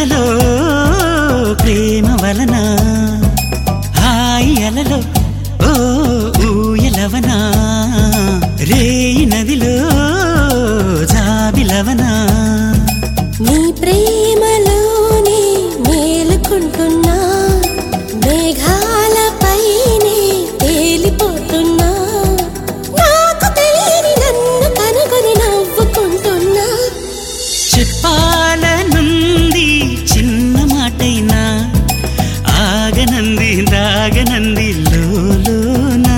కలలో ప్రేమ వలన హాయి అలలో ఓ ఊయలవనా రేయి నదిలో జాబిలవనా నీ ప్రేమలోనే మేలుకుంటున్నా మేఘాలపైనే తేలిపోతున్నా నాకు తెలియని నన్ను కనుగొని నవ్వుకుంటున్నా చెప్పాలనుంది చిన్న మాటైనా ఆగనంది దాగనంది లోలోనా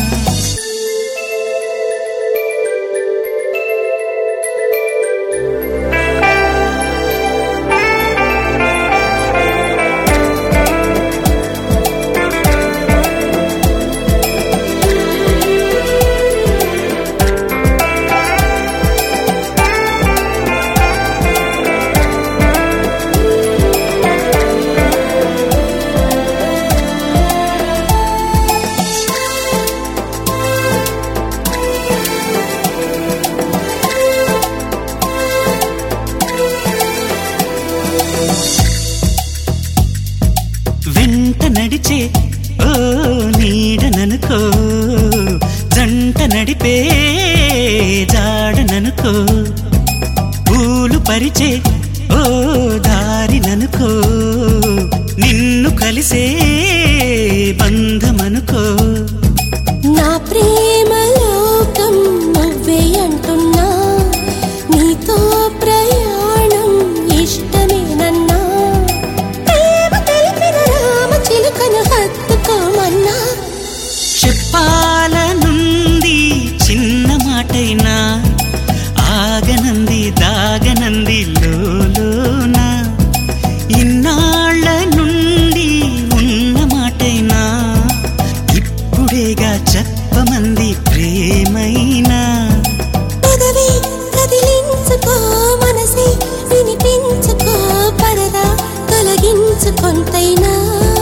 వెంట నడిచే ఓ నీడననుకో జంట నడిపే జాడననుకో పూలు పరిచే ఓ దారిననుకో నిన్ను కలిసే బంధమనుకో నా ప్రేమ లోకం నువ్వే అంటున్నా నీతో ప్రయాణం ఇష్టమేనన్నా ప్రేమ తెలిపిన రామ చిలుకను హత్తుకోమన్నా చెప్పాలనుంది చిన్న మాటైనా ఆగనంది దాగనంది లోలోనా ఇన్నాళ్ళ నుండి ఉన్న మాటైనా ఇప్పుడేగా చెప్పమంది ప్రేమైనా పెదవి కదిలించుకో మనసే వినిపించుకో పరదా తొలగించు కొంతైనా